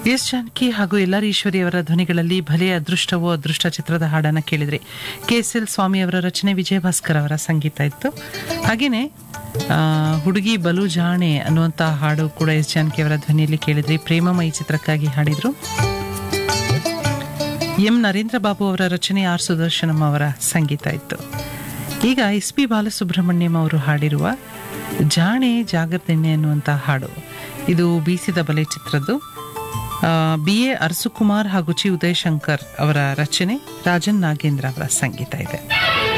S Janaki ಹಾಗೂ ಎಲ್ಲಾರಿ ಈಶ್ವರಿಯವರ ಧ್ವನಿಗಳಲ್ಲಿ ಭಲೆ ಅದೃಷ್ಟವೋ ಅದೃಷ್ಟ ಚಿತ್ರದ ಹಾಡನ್ನು ಕೇಳಿದ್ರಿ ಕೆ ಎಸ್ ಎಲ್ ಸ್ವಾಮಿ ಅವರ ರಚನೆ ವಿಜಯ ಭಾಸ್ಕರ್ ಅವರ ಸಂಗೀತ ಇತ್ತು ಹಾಗೇನೆ ಆ, ಹುಡುಗಿ ಬಲು ಜಾಣೆ ಅನ್ನುವಂಥ ಹಾಡು ಕೂಡ ಎಸ್ ಜಾನಕಿ ಅವರ ಧ್ವನಿಯಲ್ಲಿ ಕೇಳಿದ್ರಿ ಪ್ರೇಮಮಯಿ ಚಿತ್ರಕ್ಕಾಗಿ ಹಾಡಿದ್ರು ಎಂ ನರೇಂದ್ರ ಬಾಬು ಅವರ ರಚನೆ ಆರ್ ಸುದರ್ಶನಂ ಅವರ ಸಂಗೀತ ಇತ್ತು ಈಗ ಎಸ್ ಪಿ ಬಾಲಸುಬ್ರಹ್ಮಣ್ಯಂ ಅವರು ಹಾಡಿರುವ ಜಾಣೆ ಜಾಗರ್ದೆಣ್ಣೆ ಅನ್ನುವಂಥ ಹಾಡು ಇದು ಬೀಸಿದ ಬಲೆ ಚಿತ್ರದ್ದು ಬಿ ಎ ಅರಸುಕುಮಾರ್ ಹಾಗೂ ಚಿ ಉದಯಶಂಕರ್ ಅವರ ರಚನೆ ರಾಜನ್ ನಾಗೇಂದ್ರ ಅವರ ಸಂಗೀತ ಇದೆ